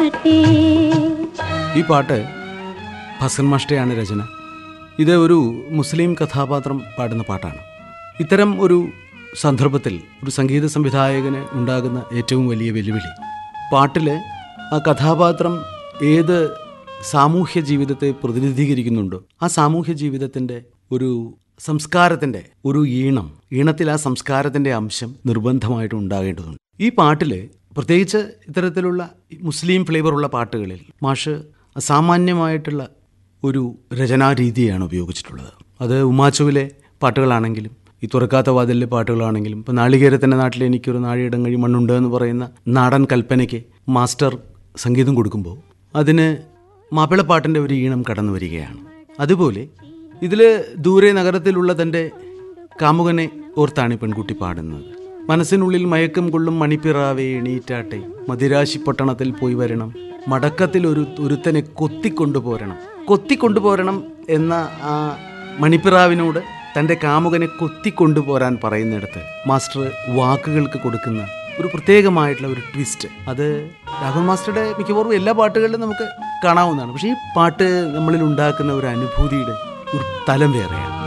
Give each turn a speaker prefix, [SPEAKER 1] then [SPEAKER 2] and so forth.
[SPEAKER 1] ഈ പാട്ട് ഫസൽ മാഷ്ടയാണ് രചന ഇത് ഒരു മുസ്ലിം കഥാപാത്രം പാടുന്ന പാട്ടാണ് ഇത്തരം ഒരു സന്ദർഭത്തിൽ ഒരു സംഗീത സംവിധായകന് ഉണ്ടാകുന്ന ഏറ്റവും വലിയ വെല്ലുവിളി പാട്ടിൽ ആ കഥാപാത്രം ഏത് സാമൂഹ്യ ജീവിതത്തെ പ്രതിനിധീകരിക്കുന്നുണ്ടോ ആ സാമൂഹ്യ ജീവിതത്തിൻ്റെ ഒരു സംസ്കാരത്തിൻ്റെ ഒരു ഈണം ഈണത്തിൽ ആ സംസ്കാരത്തിൻ്റെ അംശം നിർബന്ധമായിട്ടും ഉണ്ടാകേണ്ടതുണ്ട് ഈ പാട്ടിൽ പ്രത്യേകിച്ച് ഇത്തരത്തിലുള്ള മുസ്ലിം ഫ്ലേവറുള്ള പാട്ടുകളിൽ മാഷ് അസാമാന്യമായിട്ടുള്ള ഒരു രചനാരീതിയാണ് ഉപയോഗിച്ചിട്ടുള്ളത് അത് ഉമാച്ചുവിലെ പാട്ടുകളാണെങ്കിലും ഈ തുറക്കാത്ത വാതിലിലെ പാട്ടുകളാണെങ്കിലും ഇപ്പം നാളികേരത്തിൻ്റെ നാട്ടിൽ എനിക്കൊരു നാഴിയിടം കഴി മണ്ണുണ്ട് എന്ന് പറയുന്ന നാടൻ കൽപ്പനയ്ക്ക് മാസ്റ്റർ സംഗീതം കൊടുക്കുമ്പോൾ അതിന് മാപ്പിളപ്പാട്ടിൻ്റെ ഒരു ഈണം കടന്നു വരികയാണ് അതുപോലെ ഇതിൽ ദൂരെ നഗരത്തിലുള്ള തൻ്റെ കാമുകനെ ഓർത്താണ് ഈ പെൺകുട്ടി പാടുന്നത് മനസ്സിനുള്ളിൽ മയക്കം കൊള്ളും മണിപ്പിറാവെ എണീറ്റാട്ടെ മദിരാശി പട്ടണത്തിൽ പോയി വരണം മടക്കത്തിൽ ഒരു ഒരുത്തനെ കൊത്തിക്കൊണ്ടുപോരണം കൊത്തിക്കൊണ്ടുപോരണം എന്ന ആ മണിപ്പിറാവിനോട് തൻ്റെ കാമുകനെ കൊത്തിക്കൊണ്ടുപോരാൻ പറയുന്നിടത്ത് മാസ്റ്റർ വാക്കുകൾക്ക് കൊടുക്കുന്ന ഒരു പ്രത്യേകമായിട്ടുള്ള ഒരു ട്വിസ്റ്റ് അത് രാഘവൻ മാസ്റ്ററുടെ മിക്കവാറും എല്ലാ പാട്ടുകളിലും നമുക്ക് കാണാവുന്നതാണ് പക്ഷേ ഈ പാട്ട് നമ്മളിൽ ഉണ്ടാക്കുന്ന ഒരു അനുഭൂതിയുടെ ഒരു തലം വേറെയാണ്